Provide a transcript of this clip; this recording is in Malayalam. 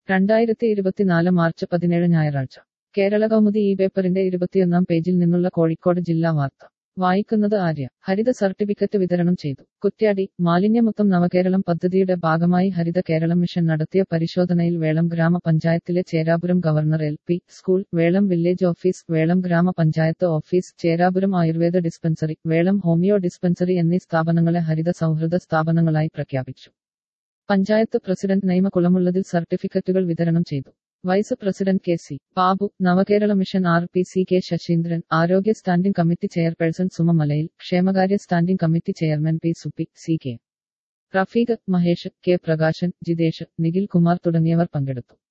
രണ്ടായിരത്തി ഇരുപത്തിനാല് മാർച്ച് പതിനേഴ് ഞായറാഴ്ച കേരള കൗമുദി ഈ പേപ്പറിന്റെ ഇരുപത്തിയൊന്നാം പേജിൽ നിന്നുള്ള കോഴിക്കോട് ജില്ലാ വാർത്ത വായിക്കുന്നത് ആര്യ ഹരിത സർട്ടിഫിക്കറ്റ് വിതരണം ചെയ്തു കുറ്റ്യാടി മാലിന്യമുക്തം നവകേരളം പദ്ധതിയുടെ ഭാഗമായി ഹരിത കേരളം മിഷൻ നടത്തിയ പരിശോധനയിൽ വേളം ഗ്രാമപഞ്ചായത്തിലെ Cherapuram government L P school Velom village office Velom ഗ്രാമപഞ്ചായത്ത് office Cherapuram Ayurveda dispensary Velom homeo dispensary എന്നീ സ്ഥാപനങ്ങളെ ഹരിത സൗഹൃദ സ്ഥാപനങ്ങളായി പ്രഖ്യാപിച്ചു പഞ്ചായത്ത് പ്രസിഡന്റ് നൈമ കുളമുള്ളതിൽ സർട്ടിഫിക്കറ്റുകൾ വിതരണം ചെയ്തു vice president K C Babu Navakerala mission R P C K Sasindran ആരോഗ്യ standing committee chairperson Suma Malayil ക്ഷേമകാര്യ standing committee chairman P Suppi C K Rafeeq Mahesh K Prakashan Jithesh Nikhil Kumar തുടങ്ങിയവർ പങ്കെടുത്തു